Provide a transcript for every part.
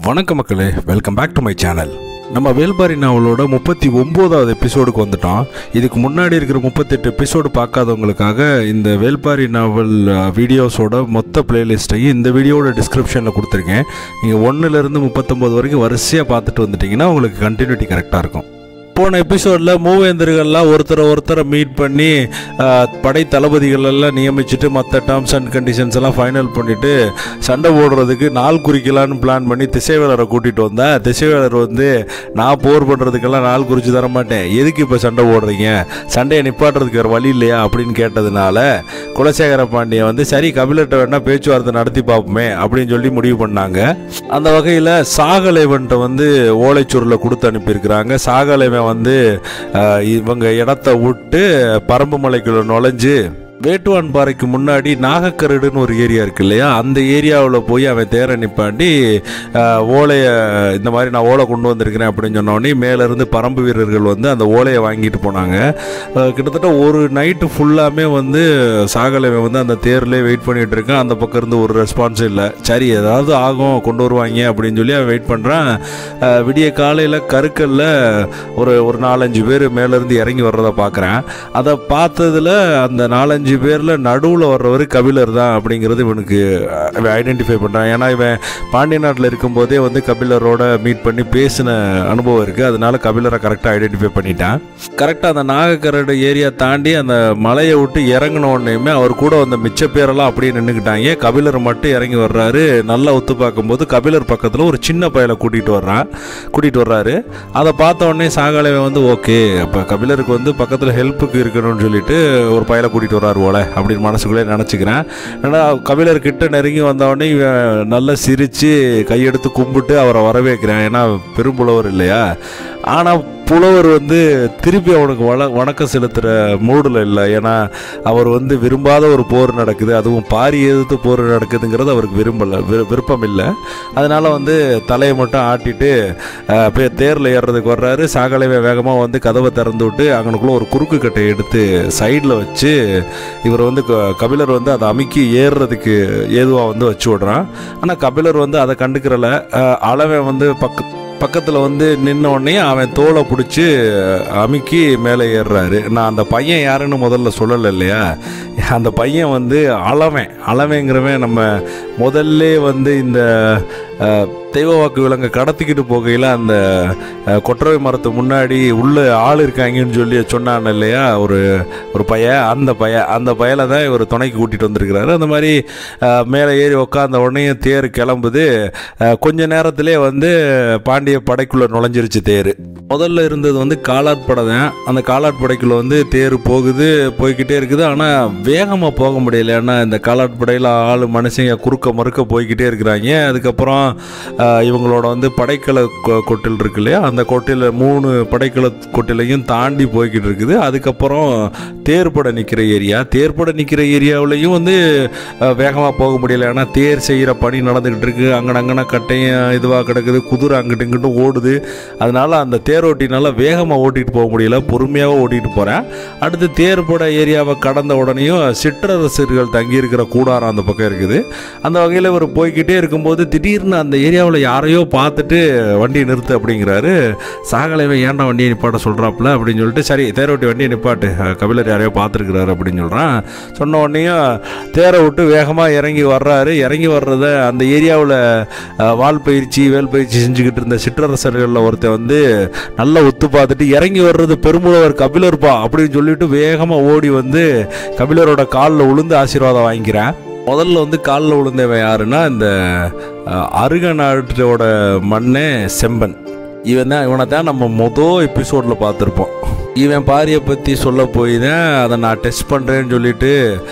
வணக்கம் மக்களே welcome back to my channel நம்ம வேல்பாரி நாவலோட முப்பத்தி ஒம்போதாவது எபிசோடுக்கு வந்துட்டோம் இதுக்கு முன்னாடி இருக்கிற முப்பத்தெட்டு எபிசோடு பார்க்காதவங்களுக்காக இந்த வேல்பாரி நாவல் அஹ், வீடியோஸோட மொத்த பிளேலிஸ்ட்டையும் இந்த வீடியோட டிஸ்கிரிப்ஷனில் கொடுத்துருக்கேன் நீங்கள் ஒன்றுலேருந்து முப்பத்தொம்போது வரைக்கும் வரிசையாக பார்த்துட்டு வந்துட்டிங்கன்னா உங்களுக்கு கண்டினியூட்டி கரெக்டாக இருக்கும் போன எபிசோடில் மூவேந்தர்கள்லாம் ஒருத்தரை ஒருத்தரை மீட் பண்ணி ஆஹ், படை தளபதிகள் எல்லாம் நியமிச்சுட்டு மற்ற டேர்ம்ஸ் அண்ட் கண்டிஷன்ஸ் எல்லாம் ஃபைனல் பண்ணிட்டு சண்டை போடுறதுக்கு நாள் குறிக்கலான்னு பிளான் பண்ணி திசைவேலரை கூட்டிகிட்டு வந்தேன் திசைவேலர் வந்து நான் போர் பண்ணுறதுக்கெல்லாம் நாள் குறித்து தர மாட்டேன் எதுக்கு இப்போ சண்டை போடுறீங்க சண்டையை நிப்பாட்டுறதுக்கு வேறு வழி இல்லையா அப்படின்னு கேட்டதுனால குலசேகர பாண்டியன் வந்து சரி கபிலர்கிட்ட வேணா பேச்சுவார்த்தை நடத்தி பார்ப்போமே அப்படின்னு சொல்லி முடிவு பண்ணாங்க அந்த வகையில் சாகலைவன்ட்ட வந்து ஓலைச்சூரில் கொடுத்து அனுப்பியிருக்கிறாங்க சாகலைவன் வந்து அஹ், இவங்க இடத்த விட்டு பரம்பு மலைக்குள்ள நுழைஞ்சு வேட்டுவான் பாறைக்கு முன்னாடி நாகக்கரடுன்னு ஒரு ஏரியா இருக்கு இல்லையா அந்த ஏரியாவில் போய் அவன் தேர நிப்பாண்டி அஹ், ஓலையை இந்த மாதிரி நான் ஓலை கொண்டு வந்திருக்கிறேன் அப்படின்னு சொன்னோடனே மேலேருந்து பரம்பு வீரர்கள் வந்து அந்த ஓலையை வாங்கிட்டு போனாங்க அஹ், கிட்டத்தட்ட ஒரு நைட்டு ஃபுல்லாமே வந்து சாகலைவன் வந்து அந்த தேர்லேயே வெயிட் பண்ணிட்டு இருக்கான் அந்த பக்கம் இருந்து ஒரு ரெஸ்பான்ஸ் இல்லை சரி ஏதாவது ஆகும் கொண்டு வருவாங்க அப்படின்னு சொல்லி அவன் வெயிட் பண்ணுறான் விடிய காலையில் கருக்கல்ல ஒரு ஒரு நாலஞ்சு பேர் மேலேருந்து இறங்கி வர்றதை பார்க்குறேன் அதை பார்த்ததுல அந்த நாலஞ்சு பேரில் நடுவில் வர்றவர் கபிலர் தான் அப்படிங்கிறது இவனுக்கு அஹ், இவன் ஐடென்டிஃபை பண்ணுறான் ஏன்னா இவன் பாண்டிய நாட்டில் இருக்கும்போதே வந்து கபிலரோட மீட் பண்ணி பேசின அனுபவம் இருக்குது அதனால கபிலரை கரெக்டாக ஐடென்டிஃபை பண்ணிட்டான் கரெக்டாக அந்த நாகக்கரடு ஏரியா தாண்டி அந்த மலையை விட்டு இறங்கின உடனேயுமே அவர் கூட வந்த மிச்ச பேரெல்லாம் அப்படியே நின்றுக்கிட்டாங்க கபிலர் மட்டும் இறங்கி வர்றாரு நல்லா ஒத்து பார்க்கும்போது கபிலர் பக்கத்தில் ஒரு சின்ன பயலை கூட்டிகிட்டு வர்றான் கூட்டிகிட்டு வர்றாரு அதை பார்த்த உடனே சாகாலைவன் வந்து ஓகே அப்போ கபிலருக்கு வந்து பக்கத்தில் ஹெல்ப்புக்கு இருக்கணும்னு சொல்லிட்டு ஒரு பயலை கூட்டிகிட்டு வர்றாரு போல அப்படின்னு மனசுக்குள்ளே நினச்சிக்கிறேன் ஏன்னா கபிலர் கிட்ட நெருங்கி வந்த உடனே இவன் நல்லா சிரித்து கையெடுத்து கும்பிட்டு அவரை வரவேற்கிறேன் ஏன்னா பெரும்புலவர் இல்லையா ஆனால் புலவர் வந்து திருப்பி அவனுக்கு வள வணக்கம் செலுத்துகிற மூடில் இல்லை ஏன்னா அவர் வந்து விரும்பாத ஒரு போர் நடக்குது அதுவும் பாரி எதிர்த்து போர் நடக்குதுங்கிறது அவருக்கு விரும்பலை விரு விருப்பம் இல்லை அதனால் வந்து தலையை மட்டும் ஆட்டிட்டு அஹ், போய் தேரில் ஏறுறதுக்கு வர்றாரு சாகலைவே வேகமாக வந்து கதவை திறந்து விட்டு அங்கனுக்குள்ளே ஒரு குறுக்கு கட்டையை எடுத்து சைடில் வச்சு இவர் வந்து க- கபிலர் வந்து அதை அமுக்கி ஏறுறதுக்கு ஏதுவாக வந்து வச்சு விடுறான் ஆனால் கபிலர் வந்து அதை கண்டுக்கிறல அஹ், அளவன் வந்து பக்க பக்கத்தில் வந்து நின்ன உடனே அவன் தோலை பிடிச்சி அமுக்கி மேலே ஏறுறாரு நான் அந்த பையன் யாருன்னு முதல்ல சொல்லலை இல்லையா அந்த பையன் வந்து அளவன் அளவங்கிறவன் நம்ம முதல்ல வந்து இந்த அஹ், தெய்வ வாக்கு விலங்கை கடத்திக்கிட்டு போகையில் அந்த அஹ், கொற்றவை மரத்து முன்னாடி உள்ள ஆள் இருக்காங்கன்னு சொல்லி சொன்னான் இல்லையா ஒரு ஒரு பையன் அந்த பையன் அந்த பயலை தான் இவர் துணைக்கு கூட்டிகிட்டு வந்திருக்கிறாரு அந்த மாதிரி அஹ், மேலே ஏறி உட்காந்த உடனே தேர் கிளம்புது அஹ், கொஞ்ச நேரத்திலே வந்து பாண்டிய படைக்குள்ளே நுழைஞ்சிருச்சு தேர் முதல்ல இருந்தது வந்து காலாட்படை தான் அந்த காலாட்படைக்குள்ள வந்து தேர் போகுது போய்கிட்டே இருக்குது ஆனால் வேகமாக போக முடியல ஏன்னா இந்த காலாட்படையில் ஆள் மனுஷங்க குறுக்க மறுக்க போய்கிட்டே இருக்கிறாங்க அதுக்கப்புறம் ஆஹ், இவங்களோட வந்து படைக்கல கொ- கொட்டில் இருக்கு இல்லையா அந்த கொட்டில் மூணு படைக்கல கொட்டிலையும் தாண்டி போய்கிட்டு இருக்குது அதுக்கப்புறம் தேர்படை நிற்கிற ஏரியா தேர்படை நிற்கிற ஏரியாவிலையும் வந்து வேகமாக போக முடியல ஏன்னா தேர் செய்கிற பணி நடந்துக்கிட்டு இருக்கு அங்கன அங்கன கட்டையும் இதுவாக கிடக்குது குதிரை அங்கிட்டு இங்கிட்டு ஓடுது அதனால அந்த தேரோட்டினால வேகமாக ஓட்டிகிட்டு போக முடியல பொறுமையாக ஓட்டிகிட்டு போகிறேன் அடுத்து தேர்பட ஏரியாவை கடந்த உடனேயும் சிற்றரசர்கள் தங்கியிருக்கிற கூடாரம் அந்த பக்கம் இருக்குது அந்த வகையில் இவர் போய்கிட்டே இருக்கும்போது திடீர்னு அந்த ஏரியாவில் யாரையோ பார்த்துட்டு வண்டியை நிறுத்து அப்படிங்கிறாரு சாகலைவன் ஏன்டா வண்டியை நிப்பாட்ட சொல்கிறாப்புல அப்படின்னு சொல்லிட்டு சரி தேரோட்டி வண்டியை நிப்பாட்டு அஹ், கபிலர் யாரையோ பார்த்துருக்கிறாரு அப்படின்னு சொல்கிறான் சொன்ன உடனேயும் தேரை விட்டு வேகமாக இறங்கி வர்றாரு இறங்கி வர்றத அந்த ஏரியாவில் வால் பயிற்சி வேல் பயிற்சி செஞ்சுக்கிட்டு இருந்த சிற்றரசர்களில் ஒருத்தன் வந்து நல்லா ஒத்து பார்த்துட்டு இறங்கி வர்றது பெரும்புலவர் கபிலர்ப்பா அப்படின்னு சொல்லிட்டு வேகமாக ஓடி வந்து கபிலரோட காலில் விழுந்து ஆசீர்வாதம் வாங்கிக்கிறேன் முதல்ல வந்து காலில் விழுந்தவன் யாருன்னா இந்த அஹ், அருக நாட்டோட மண்ணே செம்பன் இவன் தான் இவனை தான் நம்ம மொதல் எபிசோடில் பார்த்துருப்போம் இவன் பாரியை பற்றி சொல்ல போய் தான் அதை நான் டெஸ்ட் பண்ணுறேன்னு சொல்லிட்டு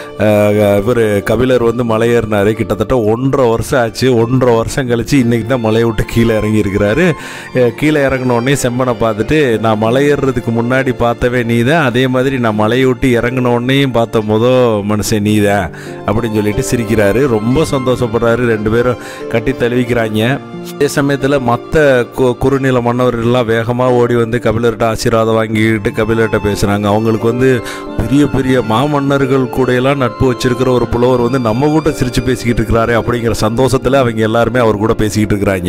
இவர் கபிலர் வந்து மலையேறினாரு கிட்டத்தட்ட ஒன்றரை வருஷம் ஆச்சு ஒன்றரை வருஷம் கழிச்சு இன்னைக்கு தான் மலையை விட்டு கீழே இறங்கி இருக்கிறாரு அஹ் கீழே இறங்கின உடனே செம்மனை பார்த்துட்டு நான் மலையேறதுக்கு முன்னாடி பார்த்தவே நீ தான் அதே மாதிரி நான் மலையை விட்டு இறங்கின உடனேயும் பார்த்த முத மனுஷன் நீ தான் அப்படின்னு சொல்லிட்டு சிரிக்கிறாரு ரொம்ப சந்தோஷப்படுறாரு ரெண்டு பேரும் கட்டி தழுவிக்கிறாங்க அதே சமயத்தில் மற்ற கு குறுநில மன்னவர்கள்லாம் வேகமாக ஓடி வந்து கபிலர்கிட்ட ஆசீர்வாதம் வாங்கிட்டு கபிலர்கிட்ட பேசுகிறாங்க அவங்களுக்கு வந்து பெரிய பெரிய மாமன்னர்கள் கூடையெல்லாம் நட்பு வச்சிருக்கிற ஒரு புலவர் வந்து நம்ம கூட சிரித்து பேசிக்கிட்டு இருக்கிறாரு அப்படிங்கிற சந்தோஷத்தில் அவங்க எல்லாருமே அவர் கூட பேசிக்கிட்டு இருக்கிறாங்க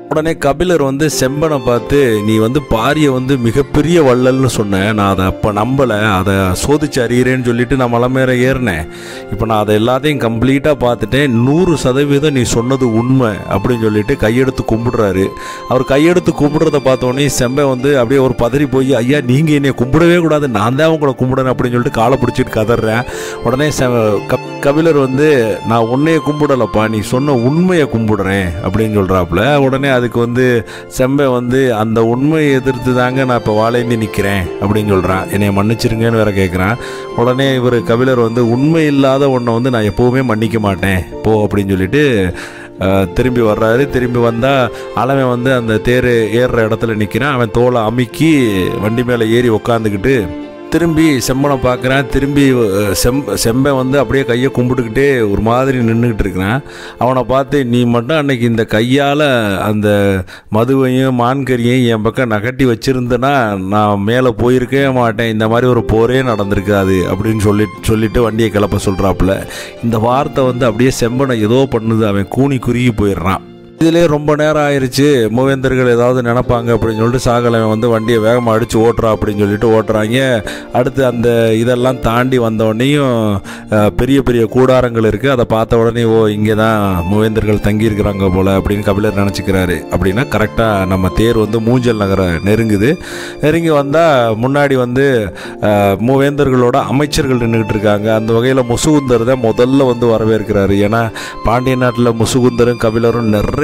உடனே கபிலர் வந்து செம்பனை பார்த்து நீ வந்து பாரியை வந்து மிகப்பெரிய வள்ளல்னு சொன்ன நான் அதை அப்போ நம்பலை அதை சோதிச்சு அறிகிறேன்னு சொல்லிட்டு நான் மலை மேலே ஏறினேன் இப்போ நான் அதை எல்லாத்தையும் கம்ப்ளீட்டாக பார்த்துட்டேன் நூறு சதவீதம் நீ சொன்னது உண்மை அப்படின்னு சொல்லிட்டு கையெடுத்து கும்பிடுறாரு அவர் கையெடுத்து கும்பிடுறத பார்த்தோன்னே செம்பை வந்து அப்படியே ஒரு பதறி போய் ஐயா நீங்கள் என்னை கும்பிடவே கூடாது நான் தான் உங்களை கும்பிடணும் அப்படின்னு சொல்லிட்டு காலை பிடிச்சிட்டு கதறேன் உடனே செ கப் கபிலர் வந்து நான் உன்னைய கும்பிடலப்பா நீ சொன்ன உண்மையை கும்பிடுறேன் அப்படின்னு சொல்கிறாப்புல உடனே அதுக்கு வந்து செம்பை வந்து அந்த உண்மையை எதிர்த்து தாங்க நான் இப்போ வாழேந்தி நிற்கிறேன் அப்படின்னு சொல்கிறான் என்னை மன்னிச்சிருங்கன்னு வேற கேட்குறான் உடனே இவர் கபிலர் வந்து உண்மை இல்லாத ஒன்றை வந்து நான் எப்போவுமே மன்னிக்க மாட்டேன் போ அப்படின்னு சொல்லிட்டு அஹ், திரும்பி வர்றாரு திரும்பி வந்தால் அவன் வந்து அந்த தேர் ஏறுற இடத்துல நிற்கிறான் அவன் தோலை அமுக்கி வண்டி மேலே ஏறி உக்காந்துக்கிட்டு திரும்பி செம்பனை பார்க்குறான் திரும்பி அஹ், செம் செம்பை வந்து அப்படியே கையை கும்பிட்டுக்கிட்டே ஒரு மாதிரி நின்றுக்கிட்டு இருக்கிறான் அவனை பார்த்து நீ மட்டும் அன்னைக்கு இந்த கையால் அந்த மதுவையும் மான்கறியையும் என் பக்கம் நகட்டி வச்சிருந்தனா நான் மேலே போயிருக்கவே மாட்டேன் இந்த மாதிரி ஒரு போரே நடந்திருக்காது அப்படின்னு சொல்லி சொல்லிட்டு வண்டியை கிளப்ப சொல்கிறாப்புல இந்த வார்த்தை வந்து அப்படியே செம்பனை ஏதோ பண்ணுது அவன் கூனி குறுகி போயிடுறான் இதிலே ரொம்ப நேரம் ஆயிருச்சு மூவேந்தர்கள் ஏதாவது நினைப்பாங்க அப்படின்னு சொல்லிட்டு சாகலவன் வந்து வண்டியை வேகமாக அடித்து ஓட்டுறா அப்படின்னு சொல்லிட்டு ஓட்டுறாங்க அடுத்து அந்த இதெல்லாம் தாண்டி வந்த உடனேயும் அஹ், பெரிய பெரிய கூடாரங்கள் இருக்குது அதை பார்த்த உடனே ஓ இங்கே தான் மூவேந்தர்கள் தங்கியிருக்கிறாங்க போல் அப்படின்னு கபிலர் நினச்சிக்கிறாரு அப்படின்னா கரெக்டாக நம்ம தேர் வந்து மூஞ்சல் நகரை நெருங்குது நெருங்கி வந்தால் முன்னாடி வந்து அஹ், மூவேந்தர்களோட அமைச்சர்கள் நின்றுக்கிட்டு இருக்காங்க அந்த வகையில் முசுகுந்தர் தான் முதல்ல வந்து வரவேற்கிறாரு ஏன்னா பாண்டிய நாட்டில் முசுகுந்தரும் கபிலரும் நிறைய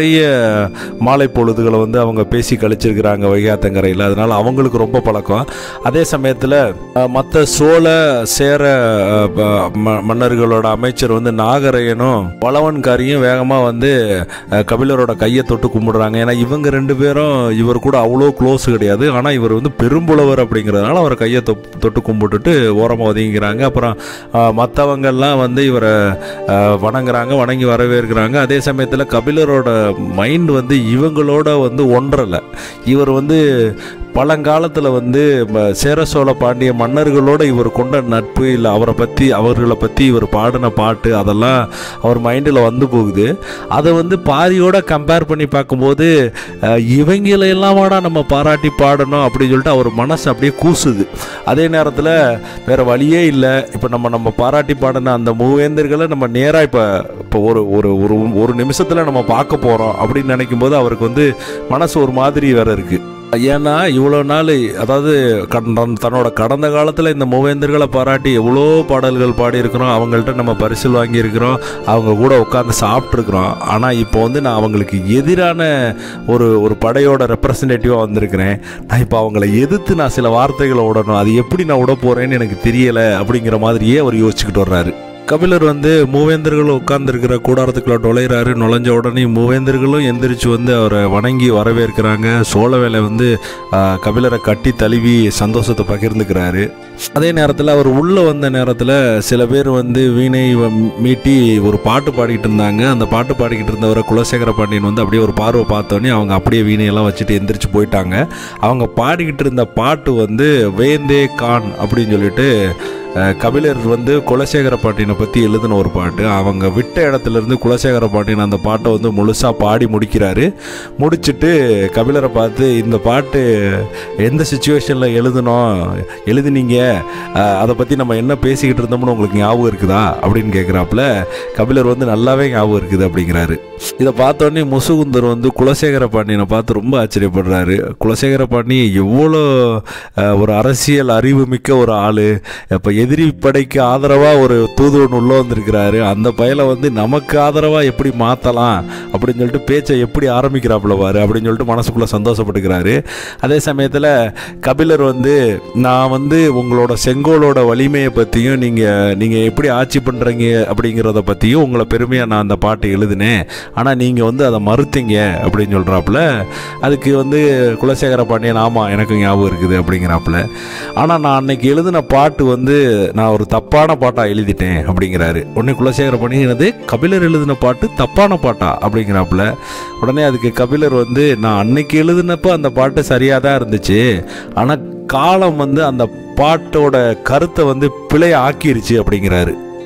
மாலை பொழுதுகளை வந்து அவங்க பேசி கழிச்சிருக்கிறாங்க வைகாத்தங்கரையில் அதனால அவங்களுக்கு ரொம்ப பழக்கம் அதே சமயத்தில் மற்ற சோழ சேர அஹ், ப- ம- மன்னர்களோட அமைச்சர் வந்து நாகரையனும் பலவன்காரியும் வேகமாக வந்து அஹ், கபிலரோட கையை தொட்டு கும்பிடுறாங்க ஏன்னா இவங்க ரெண்டு பேரும் இவர் கூட அவ்வளோ க்ளோஸ் கிடையாது ஆனால் இவர் வந்து பெரும்புலவர் அப்படிங்கிறதுனால அவர் கையை தொ தொட்டு கும்பிட்டுட்டு ஓரமாக ஒதுங்கிக்கிறாங்க அப்புறம் மற்றவங்கெல்லாம் வந்து இவரை அஹ், வணங்குறாங்க வணங்கி வரவேற்கிறாங்க அதே சமயத்தில் கபிலரோட மைண்ட் வந்து இவங்களோட வந்து ஒன்றலை இவர் வந்து பழங்காலத்தில் வந்து ம- சேர சோழ பாண்டிய மன்னர்களோட இவர் கொண்ட நட்பு இல்லை அவரை பற்றி அவர்களை பற்றி இவர் பாடின பாட்டு அதெல்லாம் அவர் மைண்டில் வந்து போகுது அதை வந்து பாரியோட கம்பேர் பண்ணி பார்க்கும்போது அஹ், இவங்களையெல்லாம் வாடா நம்ம பாராட்டி பாடணும் அப்படின்னு சொல்லிட்டு அவர் மனசு அப்படியே கூசுது அதே நேரத்தில் வேற வழியே இல்லை இப்போ நம்ம நம்ம பாராட்டி பாடின அந்த மூவேந்தர்களை நம்ம நேராக இப்போ இப்போ ஒரு ஒரு ஒரு ஒரு நிமிஷத்தில் நம்ம பார்க்க போகிறோம் அப்படின்னு நினைக்கும் போது அவருக்கு வந்து மனசு ஒரு மாதிரி வேற இருக்குது ஏன்னா இவ்வளோ நாள் அதாவது கடன் தன்னோட கடந்த காலத்தில் இந்த மூவேந்தர்களை பாராட்டி எவ்வளோ பாடல்கள் பாடியிருக்கிறோம் அவங்கள்ட்ட நம்ம பரிசில் வாங்கியிருக்கிறோம் அவங்க கூட உட்காந்து சாப்பிட்ருக்குறோம் ஆனால் இப்போ வந்து நான் அவங்களுக்கு எதிரான ஒரு ஒரு படையோட ரெப்ரசன்டேட்டிவாக வந்திருக்கிறேன் நான் இப்போ அவங்கள எதிர்த்து நான் சில வார்த்தைகளை விடணும் அது எப்படி நான் விட போகிறேன்னு எனக்கு தெரியலை அப்படிங்கிற மாதிரியே அவர் யோசிச்சுக்கிட்டு வர்றாரு கபிலர் வந்து மூவேந்தர்களும் உட்கார்ந்துருக்கிற கூடாரத்துக்குள்ள நுழையிறாரு நுழைஞ்ச உடனே மூவேந்தர்களும் எந்திரிச்சு வந்து அவரை வணங்கி வரவேற்கிறாங்க சோழவேலை வந்து ஆ, கபிலரை கட்டி தழுவி சந்தோஷத்தை பகிர்ந்துக்கிறாரு அதே நேரத்தில் அவர் உள்ளே வந்த நேரத்தில் சில பேர் வந்து வீணை வ- மீட்டி ஒரு பாட்டு பாடிக்கிட்டு இருந்தாங்க அந்த பாட்டு பாடிக்கிட்டு இருந்தவரை குலசேகர பாண்டியன் வந்து அப்படியே ஒரு பார்வை பார்த்தோன்னே அவங்க அப்படியே வீணையெல்லாம் வச்சுட்டு எந்திரிச்சு போயிட்டாங்க அவங்க பாடிக்கிட்டு இருந்த பாட்டு வந்து வேந்தே கான் அப்படின்னு சொல்லிட்டு அஹ், கபிலர் வந்து குலசேகர பாண்டியனை பற்றி எழுதின ஒரு பாட்டு அவங்க விட்ட இடத்துல இருந்து குலசேகர பாண்டியன் அந்த பாட்டை வந்து முழுசாக பாடி முடிக்கிறாரு முடிச்சிட்டு கபிலரை பார்த்து இந்த பாட்டு எந்த சுச்சுவேஷனில் எழுதணும் எழுதுனீங்க அஹ், அதை பற்றி நம்ம என்ன பேசிக்கிட்டு இருந்தோம்னு உங்களுக்கு ஞாபகம் இருக்குதா அப்படின்னு கேட்குறாப்புல கபிலர் வந்து நல்லாவே ஞாபகம் இருக்குது அப்படிங்கிறாரு இதை பார்த்தோன்னே முசுகுந்தர் வந்து குலசேகர பாண்டியனை பார்த்து ரொம்ப ஆச்சரியப்படுறாரு குலசேகர பாண்டியன் எவ்வளோ அஹ், ஒரு அரசியல் அறிவு மிக்க ஒரு ஆள் இப்போ எதிரி படைக்கு ஆதரவாக ஒரு தூதுவன் உள்ள வந்திருக்கிறாரு அந்த பயலை வந்து நமக்கு ஆதரவாக எப்படி மாற்றலாம் அப்படின்னு சொல்லிட்டு பேச்சை எப்படி ஆரம்பிக்கிறாப்புல பாரு அப்படின்னு சொல்லிட்டு மனசுக்குள்ளே சந்தோஷப்பட்டுக்கிறாரு அதே சமயத்தில் கபிலர் வந்து நான் வந்து உங்களோட செங்கோலோட வலிமையை பற்றியும் நீங்கள் நீங்கள் எப்படி ஆட்சி பண்ணுறீங்க அப்படிங்கிறத பற்றியும் உங்களை பெருமையாக நான் அந்த பாட்டை எழுதினேன் ஆனால் நீங்கள் வந்து அதை மறுத்தீங்க அப்படின்னு சொல்கிறாப்புல அதுக்கு வந்து குலசேகர பாண்டியன் ஆமாம் எனக்கு ஞாபகம் இருக்குது அப்படிங்கிறாப்புல ஆனால் நான் அன்னைக்கு எழுதின பாட்டு வந்து நான் ஒரு தப்பான பாட்டாக எழுதிட்டேன் அப்படிங்கிறாரு உடனே குலசேகர பாண்டியன் என்னது கபிலர் எழுதின பாட்டு தப்பான பாட்டா அப்படிங்கிறாப்புல உடனே அதுக்கு கபிலர் வந்து நான் அன்னைக்கு எழுதினப்போ அந்த பாட்டு சரியாக தான் இருந்துச்சு ஆனால் காலம் வந்து அந்த பாட்டோட கருத்தை வந்து பிழைய ஆக்கிருச்சு அப்படிங்கிறாரு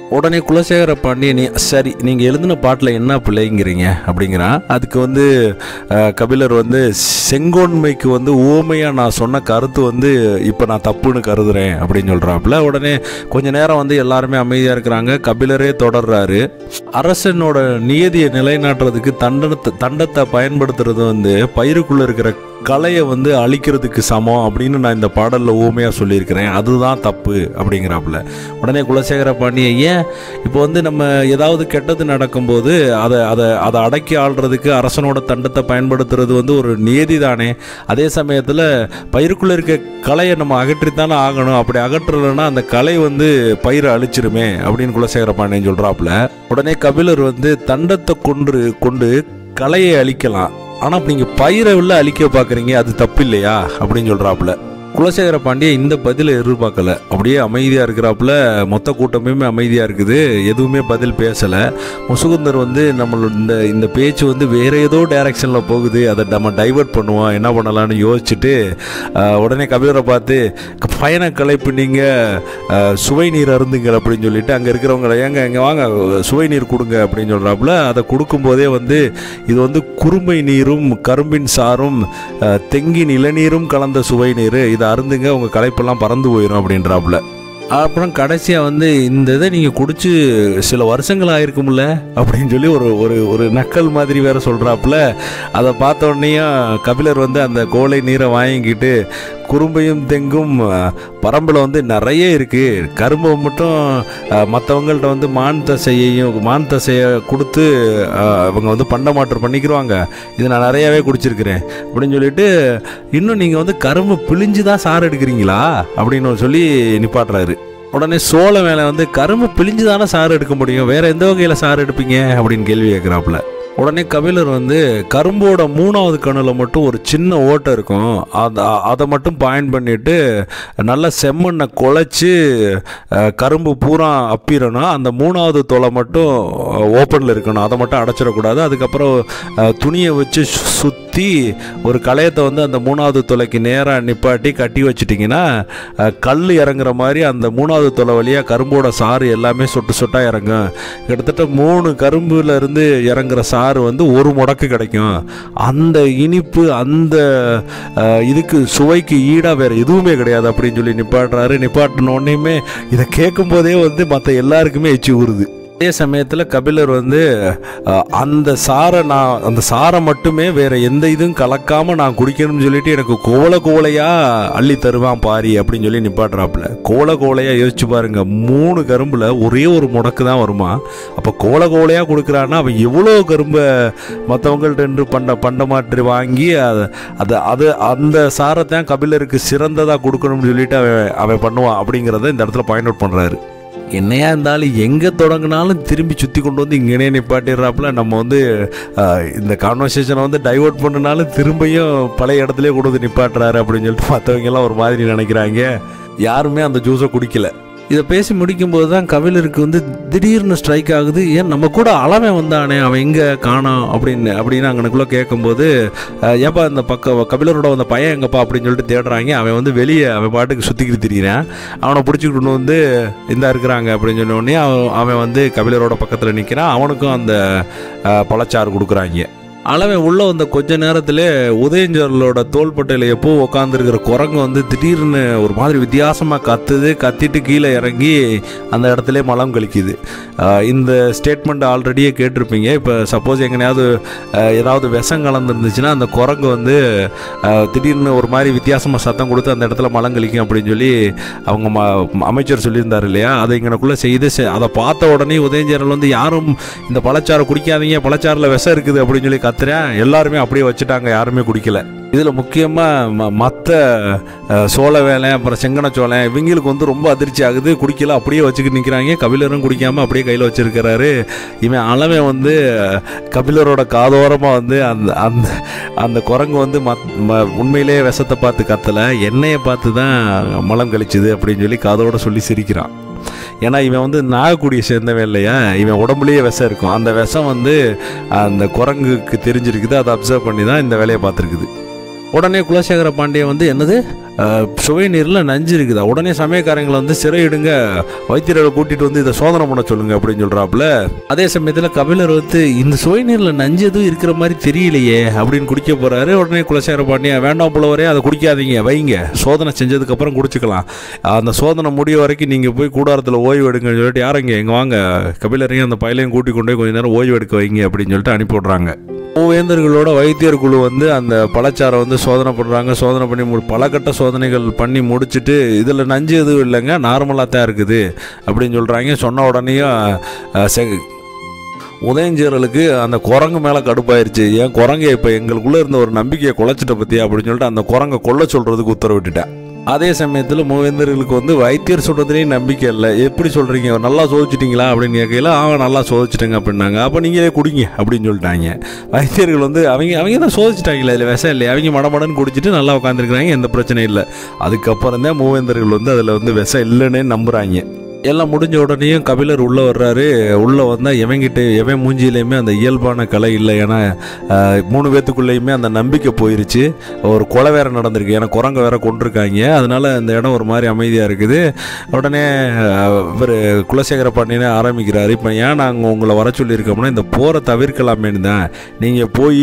உடனே குலசேகர பாண்டியன் நீ- சரி நீங்கள் எழுதின பாட்டில் என்ன பிள்ளைங்கிறீங்க அப்படிங்கிறான் அதுக்கு வந்து அஹ், கபிலர் வந்து செங்கோன்மைக்கு வந்து ஊமையாக நான் சொன்ன கருத்து வந்து இப்போ நான் தப்புன்னு கருதுறேன் அப்படின்னு சொல்கிறாப்புல உடனே கொஞ்ச நேரம் வந்து எல்லாருமே அமைதியாக இருக்கிறாங்க கபிலரே தொடர்றாரு அரசனோட நியதியை நிலைநாட்டுறதுக்கு தண்டனத்தை தண்டத்தை பயன்படுத்துறது வந்து பயிருக்குள்ளே இருக்கிற கலையை வந்து அழிக்கிறதுக்கு சமம் அப்படின்னு நான் இந்த பாடலில் ஊமையாக சொல்லியிருக்கிறேன் அதுதான் தப்பு அப்படிங்கிறாப்புல உடனே குலசேகர பாண்டியன் ஏன் இப்போ வந்து நம்ம ஏதாவது கெட்டது நடக்கும்போது அதை அதை அதை அடக்கி ஆள்றதுக்கு அரசனோட தண்டத்தை பயன்படுத்துறது வந்து ஒரு நியதி தானே அதே சமயத்தில் பயிருக்குள்ளே இருக்க கலையை நம்ம அகற்றித்தானே ஆகணும் அப்படி அகற்றலைன்னா அந்த கலை வந்து பயிரை அழிச்சிருமே அப்படின்னு குலசேகர பாண்டியன் சொல்கிறாப்புல உடனே கபிலர் வந்து தண்டத்தை கொன்று கொண்டு கலையை அழிக்கலாம் ஆனால் நீங்கள் பயிரை உள்ள அழிக்க பார்க்குறீங்க அது தப்பு இல்லையா அப்படின்னு சொல்கிறாப்புல குலசேகர பாண்டிய இந்த பதிலை எதிர்பார்க்கல அப்படியே அமைதியாக இருக்கிறாப்புல மொத்த கூட்டமே அமைதியாக இருக்குது எதுவுமே பதில் பேசலை முசுகுந்தர் வந்து நம்மளோட இந்த இந்த பேச்சு வந்து வேற ஏதோ டைரக்ஷனில் போகுது அதை நம்ம டைவர்ட் பண்ணுவோம் என்ன பண்ணலாம்னு யோசிச்சுட்டு ஆஹ், உடனே கபிலரை பார்த்து பயண கலைப்பு நீங்கள் சுவை நீர் அருந்துங்கள் அப்படின்னு சொல்லிட்டு அங்கே இருக்கிறவங்க ஏங்க இங்கே வாங்க சுவை நீர் கொடுங்க அப்படின்னு சொல்கிறாப்புல அதை கொடுக்கும்போதே வந்து இது வந்து குறும்பை நீரும் கரும்பின் சாரும் அஹ், தெங்கின் இளநீரும் கலந்த சுவை நீர் இதை அருந்துங்க உங்கள் களைப்பெல்லாம் பறந்து போயிடும் அப்படின்றாப்புல அப்புறம் கடைசியாக வந்து இந்த இதை நீங்கள் குடிச்சு சில வருஷங்கள் ஆயிருக்கும்ல அப்படின்னு சொல்லி ஒரு ஒரு ஒரு நக்கல் மாதிரி வேற சொல்கிறாப்புல அதை பார்த்த உடனேயும் கபிலர் வந்து அந்த கோலை நீரை வாங்கிக்கிட்டு குறும்பையும் தெங்கும் அஹ், பரம்பில் வந்து நிறைய இருக்குது கரும்பை மட்டும் மற்றவங்கள்ட்ட வந்து மான் தசையையும் மான் தசையை கொடுத்து அஹ், அவங்க வந்து பண்டமாற்றம் பண்ணிக்கிருவாங்க இது நான் நிறையாவே குடிச்சிருக்கிறேன் அப்படின்னு சொல்லிட்டு இன்னும் நீங்கள் வந்து கரும்பு பிழிஞ்சு தான் சாறு எடுக்கிறீங்களா அப்படின்னு சொல்லி நிப்பாட்டுறாரு உடனே சோள வேலை வந்து கரும்பு பிழிஞ்சு தானே சாறு எடுக்க முடியும் வேற எந்த வகையில் சாறு எடுப்பீங்க அப்படின்னு கேள்வி கேட்குறாப்புல உடனே கபிலர் வந்து கரும்போட மூணாவது கண்ணில் மட்டும் ஒரு சின்ன ஓட்டை இருக்கும் அதை அதை மட்டும் பாயிண்ட் பண்ணிட்டு நல்ல செம்மண்ணை குழச்சி அஹ், கரும்பு பூரா அப்பிடணும் அந்த மூணாவது தொலை மட்டும் ஓப்பனில் இருக்கணும் அதை மட்டும் அடைச்சிடக்கூடாது அதுக்கப்புறம் அஹ், துணியை வச்சு சு- சுற்றி ஒரு களையத்தை வந்து அந்த மூணாவது தொலைக்கு நேராக நிப்பாட்டி கட்டி வச்சிட்டிங்கன்னா அஹ், கல் இறங்குற மாதிரி அந்த மூணாவது தொலை வழியாக கரும்போட சாறு எல்லாமே சொட்டு சொட்டாக இறங்கும் கிட்டத்தட்ட மூணு கரும்புல இருந்து இறங்குற சாறு வந்து ஒரு முடக்கு கிடைக்கும் அந்த இனிப்பு அந்த அஹ், இதுக்கு சுவைக்கு ஈடாக வேற எதுவுமே கிடையாது அப்படின்னு சொல்லி நிப்பாட்டுறாரு நிப்பாட்டின உடனேயுமே இதை கேட்கும் போதே வந்து மற்ற எல்லாருக்குமே எச்சி ஊறுது அதே சமயத்தில் கபிலர் வந்து அஹ், அந்த சாரை நான் அந்த சாரை மட்டுமே வேற எந்த இதுவும் கலக்காம நான் குடிக்கணும்னு சொல்லிட்டு எனக்கு கோல கோலையா அள்ளி தருவான் பாரி அப்படின்னு சொல்லி நிப்பாட்டுறாப்புல கோல கோலையா யோசிச்சு பாருங்க மூணு கரும்புல ஒரே ஒரு முடக்கு தான் வருமா அப்போ கோல கோலையா கொடுக்குறான்னா அவன் எவ்வளோ கரும்பை மற்றவங்கள்ட்ட பண்ட பண்டமாற்றி வாங்கி அதை அதை அது அந்த சாரத்தான் கபிலருக்கு சிறந்ததாக கொடுக்கணும்னு சொல்லிட்டு அவன் அவன் பண்ணுவான் அப்படிங்கிறத இந்த இடத்துல பாயிண்ட் அவுட் பண்ணுறாரு என்னையா இருந்தாலும் எங்கே தொடங்கினாலும் திரும்பி சுற்றி கொண்டு வந்து இங்கேனே நிப்பாட்டிடுறாப்புல நம்ம வந்து ஆஹ், இந்த கான்வர்சேஷனை வந்து டைவர்ட் பண்ணனாலும் திரும்பியும் பழைய இடத்துலயே கொண்டு வந்து நிப்பாட்டுறாரு அப்படின்னு சொல்லிட்டு மற்றவங்க எல்லாம் ஒரு மாதிரி நினைக்கிறாங்க யாருமே அந்த ஜூஸை குடிக்கல இதை பேசி முடிக்கும்போது தான் கபிலருக்கு வந்து திடீர்னு ஸ்ட்ரைக் ஆகுது ஏன் நம்ம கூட அளவன் வந்தானே அவன் எங்கே காணோம் அப்படின்னு அப்படின்னு அங்கனக்குள்ளே கேட்கும்போது அஹ், ஏப்பா இந்த பக்கம் கபிலரோட வந்த பையன் எங்கப்பா அப்படின்னு சொல்லிட்டு தேடுறாங்க அவன் வந்து வெளியே அவன் பாட்டுக்கு சுற்றிக்கிட்டு திரியிறான் அவனை பிடிச்சிக்கிட்டு வந்து இந்த இருக்கிறாங்க அப்படின்னு சொன்ன உடனே அவன் அவன் வந்து கபிலரோட பக்கத்தில் நிற்கிறான் அவனுக்கும் அந்த அஹ், பழச்சாறு கொடுக்குறாங்க அளவன் உள்ள வந்த கொஞ்ச நேரத்திலே உதயஞ்சலோட தோள்பட்டையில் எப்போ உட்காந்துருக்கிற குரங்கு வந்து திடீர்னு ஒரு மாதிரி வித்தியாசமாக கத்துது கத்திட்டு கீழே இறங்கி அந்த இடத்துல மலம் கழிக்குது ஆஹ் இந்த ஸ்டேட்மெண்ட் ஆல்ரெடியே கேட்டிருப்பீங்க இப்போ சப்போஸ் எங்கனையாவது ஆஹ் ஏதாவது விஷம் கலந்துருந்துச்சுன்னா அந்த குரங்கு வந்து ஆஹ் திடீர்னு ஒரு மாதிரி வித்தியாசமாக சத்தம் கொடுத்து அந்த இடத்துல மலம் கழிக்கும் அப்படின்னு சொல்லி அவங்க ம அமைச்சர் சொல்லியிருந்தார் இல்லையா அதை இங்கனக்குள்ளே செய்து செ- அதை பார்த்த உடனே உதயஞ்சரல் வந்து யாரும் இந்த பழச்சாறை குடிக்காதீங்க பழச்சாறில் விஷம் இருக்குது அப்படின்னு சொல்லி கத்துறேன் எல்லாருமே அப்படியே வச்சுட்டாங்க யாருமே குடிக்கல இதில் முக்கியமாக மற்ற சோள வேலை அப்புறம் செங்கன சோளம் இவங்களுக்கு வந்து ரொம்ப அதிர்ச்சி ஆகுது குடிக்கல அப்படியே வச்சுக்கிட்டு நிற்கிறாங்க கபிலரும் குடிக்காமல் அப்படியே கையில் வச்சிருக்கிறாரு இவன் அளவன் வந்து கபிலரோட காதோரமாக வந்து அந்த அந்த அந்த குரங்கு வந்து மத் ம- உண்மையிலேயே விஷத்தை பார்த்து கத்தலை எண்ணெயை பார்த்து தான் மலம் கழிச்சுது அப்படின்னு சொல்லி காதோட சொல்லி சிரிக்கிறான் ஏன்னா இவன் வந்து நாகக்குடியை சேர்ந்தவன் இல்லையா இவன் உடம்புலயே விஷம் இருக்கும் அந்த விஷம் வந்து அந்த குரங்குக்கு தெரிஞ்சிருக்குது அதை அப்சர்வ் பண்ணி தான் இந்த வேலையை பார்த்துருக்குது உடனே குலசேகர பாண்டியன் வந்து என்னது அஹ், சுவை நீரில் நஞ்சு இருக்குதா உடனே சமயக்காரங்களை வந்து சிறையிடுங்க வைத்தியரை கூட்டிகிட்டு வந்து இதை சோதனை பண்ண சொல்லுங்க அப்படின்னு சொல்கிறாப்புல அதே சமயத்தில் கபிலர் வந்து இந்த சுவை நீரில் நஞ்சு எதுவும் இருக்கிற மாதிரி தெரியலையே அப்படின்னு குடிக்க போகிறாரு உடனே குலசேகர பாண்டியன் வேண்டாம் புலவரே அதை குடிக்காதீங்க வைங்க சோதனை செஞ்சதுக்கப்புறம் குடிச்சுக்கலாம் அந்த சோதனை முடிய வரைக்கும் நீங்கள் போய் கூடாரத்தில் ஓய்வு எடுங்கன்னு சொல்லிட்டு யாரங்க எங்க வாங்க கபிலரையும் அந்த பையலையும் கூட்டி கொண்டு போய் கொஞ்ச நேரம் ஓய்வு எடுக்க வைங்க அப்படின்னு சொல்லிட்டு அனுப்பி விட்றாங்க மூவேந்தர்களோட வைத்தியர் குழு வந்து அந்த பழச்சாரை வந்து சோதனை பண்ணுறாங்க சோதனை பண்ணி மு பல கட்ட சோதனைகள் பண்ணி முடிச்சுட்டு இதில் நஞ்சு எதுவும் இல்லைங்க நார்மலாக தான் இருக்குது அப்படின்னு சொல்கிறாங்க சொன்ன உடனேயும் அஹ், செ உதயஞ்சேரலுக்கு அந்த குரங்கு மேலே கடுப்பாயிருச்சு ஏன் குரங்கை இப்போ எங்களுக்குள்ளே இருந்த ஒரு நம்பிக்கையை குலைச்சிட்ட பற்றி அப்படின்னு சொல்லிட்டு அந்த குரங்கை கொல்ல சொல்கிறதுக்கு உத்தரவிட்டுட்டேன் அதே சமயத்தில் மூவேந்தர்களுக்கு வந்து வைத்தியர் சொல்கிறதுலேயும் நம்பிக்கை இல்லை எப்படி சொல்கிறீங்க நல்லா சோதிச்சிட்டிங்களா அப்படின்னு கேட்கல அவன் நல்லா சோதிச்சிட்டேங்க அப்படின்னாங்க அப்போ நீங்களே குடிங்க அப்படின்னு சொல்லிட்டாங்க வைத்தியர்கள் வந்து அவங்க அவங்க தான் சோதிச்சிட்டாங்களே இதில் விஷம் இல்லை அவங்க மடமடன்னு குடிச்சிட்டு நல்லா உட்காந்துருக்குறாங்க எந்த பிரச்சனையும் இல்லை அதுக்கப்புறம் தான் மூவேந்தர்கள் வந்து அதில் வந்து விஷம் இல்லைன்னே நம்புகிறாங்க எல்லாம் முடிஞ்ச உடனேயும் கபிலர் உள்ளே வர்றாரு உள்ளே வந்தால் எவங்கிட்ட எவன் மூஞ்சியிலையுமே அந்த இயல்பான கலை இல்லை ஏன்னா ஆஹ், மூணு பேத்துக்குள்ளேயுமே அந்த நம்பிக்கை போயிருச்சு ஒரு கொலை வேற நடந்திருக்கு ஏன்னா குரங்க வேற கொண்டிருக்காங்க அதனால அந்த இடம் ஒரு மாதிரி அமைதியாக இருக்குது உடனே இவர் குலசேகர பாண்டியனே ஆரம்பிக்கிறாரு இப்போ ஏன் நாங்கள் உங்களை வர சொல்லியிருக்கோம்னா இந்த போரை தவிர்க்கலாமேன்னு தான் நீங்கள் போய்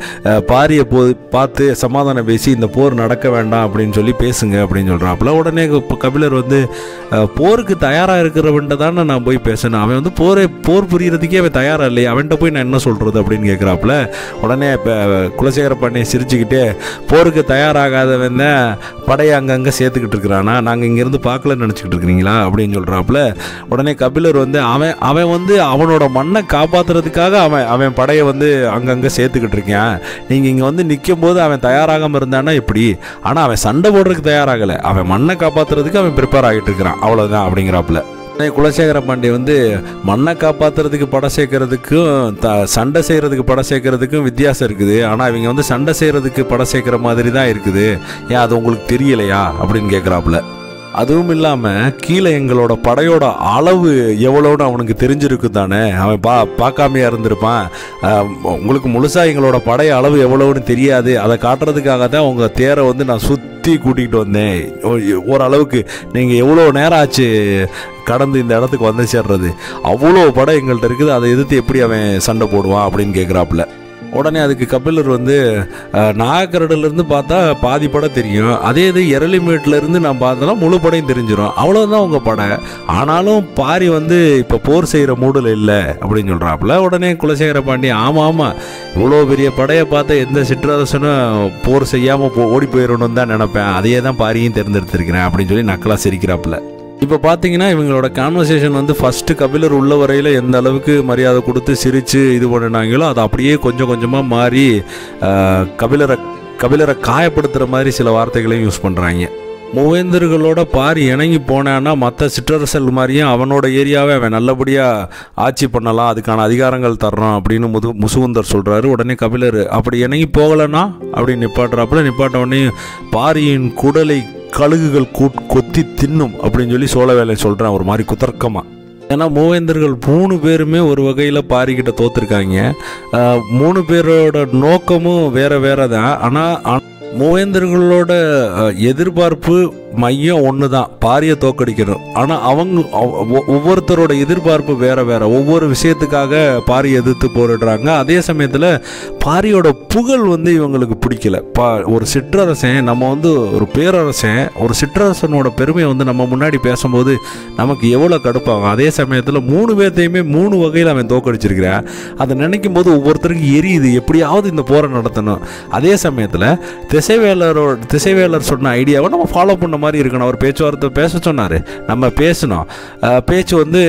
பாரியை போ பார்த்து சமாதானம் பேசி இந்த போர் நடக்க வேண்டாம் அப்படின்னு சொல்லி பேசுங்க அப்படின்னு சொல்கிறாப்புல உடனே இப்போ கபிலர் வந்து அஹ், போருக்கு தயாராக இருக்கிறவன்ட்ட தானே நான் போய் பேசணும் அவன் வந்து போரை போர் புரியறதுக்கே அவன் தயாராக இல்லையே அவன்கிட்ட போய் நான் என்ன சொல்கிறது அப்படின்னு கேட்குறாப்புல உடனே இப்போ குலசேகர பாண்டியன் சிரிச்சுக்கிட்டே போருக்கு தயாராகாதவன் தான் படையை அங்கங்கே சேர்த்துக்கிட்டு இருக்கிறானா நாங்கள் இங்கேருந்து பார்க்கலன்னு நினச்சிக்கிட்டு இருக்கிறீங்களா அப்படின்னு சொல்கிறாப்புல உடனே கபிலர் வந்து அவன் அவன் வந்து அவனோட மண்ணை காப்பாற்றுறதுக்காக அவன் அவன் படையை வந்து அங்கங்கே சேர்த்துக்கிட்டு இருக்கான் நீங்கள் இங்கே வந்து நிற்கும் போது அவன் தயாராகாமல் இருந்தானா எப்படி ஆனால் அவன் சண்டை போடுறதுக்கு தயாராகலை அவன் மண்ணை காப்பாற்றுறதுக்கு அவன் ப்ரிப்பேர் ஆகிட்டு இருக்கிறான் அவ்வளோதான் அப்படிங்கிறாப்புல உடனே குலசேகர பாண்டிய வந்து மண்ணை காப்பாற்றுறதுக்கு படம் சேர்க்கறதுக்கும் த சண்டை செய்கிறதுக்கு படம் சேர்க்கறதுக்கும் வித்தியாசம் இருக்குது ஆனால் இவங்க வந்து சண்டை செய்கிறதுக்கு படம் சேர்க்குற மாதிரி தான் இருக்குது ஏன் அது உங்களுக்கு தெரியலையா அப்படின்னு கேட்குறாப்புல அதுவும் இல்லாமல் கீழே எங்களோட படையோட அளவு எவ்வளோன்னு அவனுக்கு தெரிஞ்சிருக்கு தானே அவன் பா பார்க்காமையா இருந்திருப்பான் ஆஹ் உங்களுக்கு முழுசாக எங்களோட படை அளவு எவ்வளோன்னு தெரியாது அதை காட்டுறதுக்காக தான் உங்கள் தேரை வந்து நான் சுற்றி கூட்டிகிட்டு வந்தேன் ஓ- ஓரளவுக்கு நீங்கள் எவ்வளோ நேரம் ஆச்சு கடந்து இந்த இடத்துக்கு வந்து சேர்றது அவ்வளோ படம் எங்கள்கிட்ட இருக்குது அதை எதிர்த்து எப்படி அவன் சண்டை போடுவான் அப்படின்னு கேட்குறாப்புல உடனே அதுக்கு கபிலர் வந்து அஹ், நாகக்கரடுலேருந்து பார்த்தா பாதி படம் தெரியும் அதே இது எரளிமேட்லேருந்து நான் பார்த்தோன்னா முழு படையும் தெரிஞ்சிடும் அவ்வளோதான் உங்கள் படம் ஆனாலும் பாரி வந்து இப்போ போர் செய்கிற மூடில் இல்லை அப்படின்னு சொல்கிறாப்புல உடனே குலசேகர பாண்டியன் ஆமாம் ஆமாம் இவ்வளோ பெரிய படையை பார்த்த எந்த சிற்றரசனும் போர் செய்யாமல் போ ஓடி போயிடணும்னு தான் நினப்பேன் அதையே தான் பாரியும் தேர்ந்தெடுத்திருக்கிறேன் அப்படின்னு சொல்லி நக்கலாக சிரிக்கிறாப்புல இப்போ பார்த்தீங்கன்னா இவங்களோட கான்வர்சேஷன் வந்து ஃபஸ்ட்டு கபிலர் உள்ள வரையில் எந்த அளவுக்கு மரியாதை கொடுத்து சிரித்து இது பண்ணினாங்களோ அது அப்படியே கொஞ்சம் கொஞ்சமாக மாறி ஆஹ், கபிலரை கபிலரை காயப்படுத்துகிற மாதிரி சில வார்த்தைகளையும் யூஸ் பண்ணுறாங்க மூவேந்தர்களோட பாரி இணங்கி போனான்னா மற்ற சிற்றரசல் மாதிரியும் அவனோட ஏரியாவை அவன் நல்லபடியாக ஆட்சி பண்ணலாம் அதுக்கான அதிகாரங்கள் தர்றோம் அப்படின்னு முது முசுகுந்தர் சொல்கிறாரு உடனே கபிலர் அப்படி இணங்கி போகலைன்னா அப்படின்னு நிப்பாட்டுறாப்புல நிப்பாட்ட உடனே பாரியின் குடலை கழுகுகள் கூட் கொத்தி தின்னும் அப்படின்னு சொல்லி சோழவேலை சொல்கிறேன் ஒரு மாதிரி குதர்க்கமாக ஏன்னா மூவேந்தர்கள் மூணு பேருமே ஒரு வகையில் பாரிக்கிட்ட தோத்துருக்காங்க ஆஹ், மூணு பேரோட நோக்கமும் வேற வேற தான் ஆனால் மூவேந்தர்களோட அஹ், எதிர்பார்ப்பு மையம் ஒன்று தான் பாரியை தோக்கடிக்கணும் ஆனால் அவங்க அவ- ஒ- ஒவ்வொருத்தரோட எதிர்பார்ப்பு வேற வேற ஒவ்வொரு விஷயத்துக்காக பாரி எதிர்த்து போரிடுறாங்க அதே சமயத்தில் பாரியோட புகழ் வந்து இவங்களுக்கு பிடிக்கல பா ஒரு சிற்றரசன் நம்ம வந்து ஒரு பேரரசன் ஒரு சிற்றரசனோட பெருமையை வந்து நம்ம முன்னாடி பேசும்போது நமக்கு எவ்வளோ கடுப்பாகும் அதே சமயத்தில் மூணு பேர்த்தையுமே மூணு வகையில் அவன் தோக்கடிச்சிருக்கிறான் அதை நினைக்கும் போது ஒவ்வொருத்தருக்கும் எரியுது எப்படியாவது இந்த போரை நடத்தணும் அதே சமயத்தில் திசைவேலரோட திசைவேலர் சொன்ன ஐடியாவை நம்ம ஃபாலோ பண்ண மாதிரி இருக்கணும் அவர் பேச்சுவார்த்தை பேச சொன்னார் நம்ம பேசணும் அஹ், பேச்சு வந்து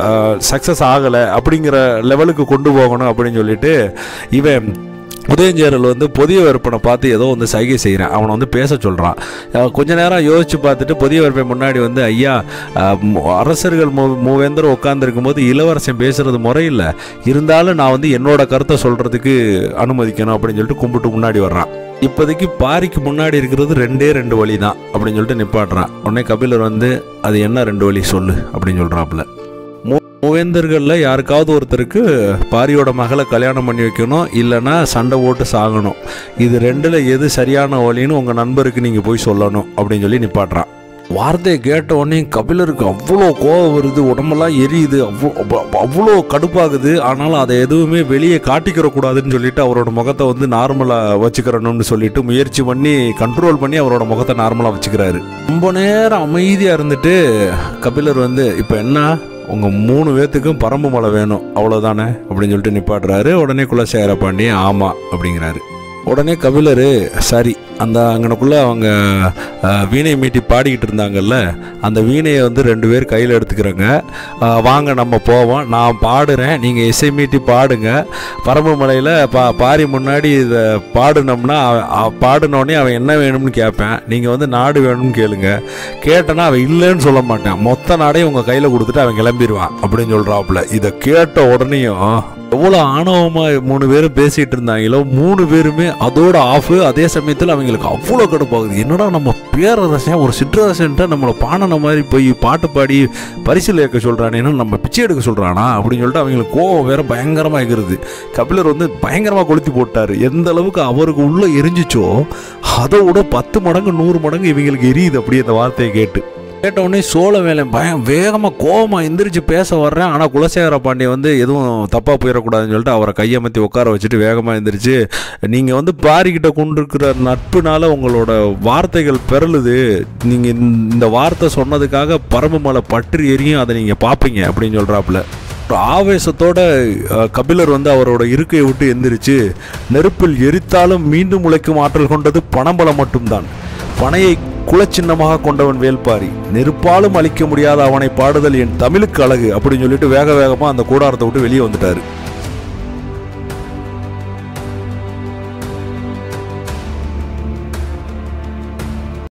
சக்ஸஸ் ஆகலை அப்படிங்கிற லெவலுக்கு கொண்டு போகணும் அப்படின்னு சொல்லிட்டு இவன் உதயஞ்சேரல் வந்து புதிய விற்பனை பார்த்து ஏதோ வந்து சைகை செய்கிறான் அவனை வந்து பேச சொல்கிறான் கொஞ்ச நேரம் யோசிச்சு பார்த்துட்டு புதிய விற்பனை முன்னாடி வந்து ஐயா அஹ், மு- அரசர்கள் மூ மூவேந்தர் உட்காந்துருக்கும் போது இளவரசன் பேசுறது முறையில்லை இருந்தாலும் நான் வந்து என்னோட கருத்தை சொல்கிறதுக்கு அனுமதிக்கணும் அப்படின்னு சொல்லிட்டு கும்பிட்டு முன்னாடி வர்றான் இப்போதைக்கு பாரிக்கு முன்னாடி இருக்கிறது ரெண்டே ரெண்டு வழி தான் அப்படின்னு சொல்லிட்டு நிப்பாட்டுறான் உடனே கபிலர் வந்து அது என்ன ரெண்டு வழி சொல்லு அப்படின்னு சொல்கிறாப்புல மூவேந்தர்களில் யாருக்காவது ஒருத்தருக்கு பாரியோட மகளை கல்யாணம் பண்ணி வைக்கணும் இல்லைன்னா சண்டை ஓட்டு சாகணும் இது ரெண்டில் எது சரியான வழின்னு உங்கள் நண்பருக்கு நீங்கள் போய் சொல்லணும் அப்படின்னு சொல்லி நிப்பாட்டுறான் வார்த்தையை கேட்ட உடனே கபிலருக்கு அவ்வளோ கோவம் வருது உடம்பெல்லாம் எரியுது அவ்வளோ அவ்வ- அவ்வளோ கடுப்பாகுது ஆனாலும் அதை எதுவுமே வெளியே காட்டிக்கிற கூடாதுன்னு சொல்லிட்டு அவரோட முகத்தை வந்து நார்மலாக வச்சுக்கிறணும்னு சொல்லிட்டு முயற்சி பண்ணி கண்ட்ரோல் பண்ணி அவரோட முகத்தை நார்மலாக வச்சுக்கிறாரு ரொம்ப நேரம் அமைதியாக இருந்துட்டு கபிலர் வந்து இப்போ என்ன உங்கள் மூணு பேர்த்துக்கும் பரம்பு மலை வேணும் அவ்வளோதானே அப்படின்னு சொல்லிட்டு நிப்பாட்டுறாரு உடனே குலசேகர பாண்டியன் ஆமாம் அப்படிங்கிறாரு உடனே கபிலர் சரி அந்த அங்கனக்குள்ளே அவங்க அஹ், வீணை மீட்டி பாடிக்கிட்டு இருந்தாங்கல்ல அந்த வீணையை வந்து ரெண்டு பேர் கையில் எடுத்துக்கிறோங்க அஹ், வாங்க நம்ம போவோம் நான் பாடுறேன் நீங்கள் இசை மீட்டி பாடுங்க பரம்பு மலையில் பா பாரி முன்னாடி இதை பாடுனோம்னா அவ- அவ- பாடுனோடனே அவன் என்ன வேணும்னு கேட்பேன் நீங்கள் வந்து நாடு வேணும்னு கேளுங்க கேட்டனா அவன் இல்லைன்னு சொல்ல மாட்டான் மொத்த நாடையும் உங்கள் கையில் கொடுத்துட்டு அவன் கிளம்பிடுவான் அப்படின்னு சொல்கிறாப்புல இதை கேட்ட உடனேயும் எவ்வளோ ஆணவமாக மூணு பேரும் பேசிகிட்டு இருந்தாங்களோ மூணு பேருமே அதோட ஆஃப் அதே சமயத்தில் அவங்களுக்கு அவ்வளோ கடுப்பாகுது என்னடா நம்ம பேரரசன் ஒரு சிற்றரசன்ட்ட நம்மளை பாடின மாதிரி போய் பாட்டு பாடி பரிசில் ஏற்க சொல்கிறானேன்னு நம்ம பிச்சை எடுக்க சொல்கிறானா அப்படின்னு சொல்லிட்டு அவங்களுக்கு கோவம் வேற பயங்கரமாக எகிறது கபிலர் வந்து பயங்கரமாக கொளுத்தி போட்டார் எந்த அளவுக்கு அவருக்கு உள்ளே எரிஞ்சிச்சோ அதை விட பத்து மடங்கு நூறு மடங்கு இவங்களுக்கு எரியுது அப்படியே அந்த வார்த்தையை கேட்டு கேட்ட உடனே சோழ வேலை பயம் வேகமாக கோவமாக எந்திரிச்சு பேச வர்றேன் ஆனால் குலசேகர பாண்டியன் வந்து எதுவும் தப்பாக போயிடக்கூடாதுன்னு சொல்லிட்டு அவரை கையமத்தி உட்கார வச்சுட்டு வேகமாக எந்திரிச்சு நீங்கள் வந்து பாரிக்கிட்ட கொண்டிருக்கிற நட்புனால உங்களோட வார்த்தைகள் பெறலுது நீங்கள் இந்த வார்த்தை சொன்னதுக்காக பரம்பு மலை பற்றி எரியும் அதை நீங்கள் பார்ப்பீங்க அப்படின்னு சொல்கிறாப்புல ஒரு ஆவேசத்தோட அஹ், கபிலர் வந்து அவரோட இருக்கையை விட்டு எந்திரிச்சு நெருப்பில் எரித்தாலும் மீண்டும் உழைக்கும் ஆற்றல் கொண்டது பணம்பலம் மட்டும்தான் பனையை குலச்சின்னமாக கொண்டவன் வேல்பாரி நெருப்பாலும் அழிக்க முடியாத அவனை பாடுதல் என் தமிழுக்கு அழகு அப்படின்னு சொல்லிட்டு வேக வேகமாக அந்த கூடாரத்தை விட்டு வெளியே வந்துட்டாரு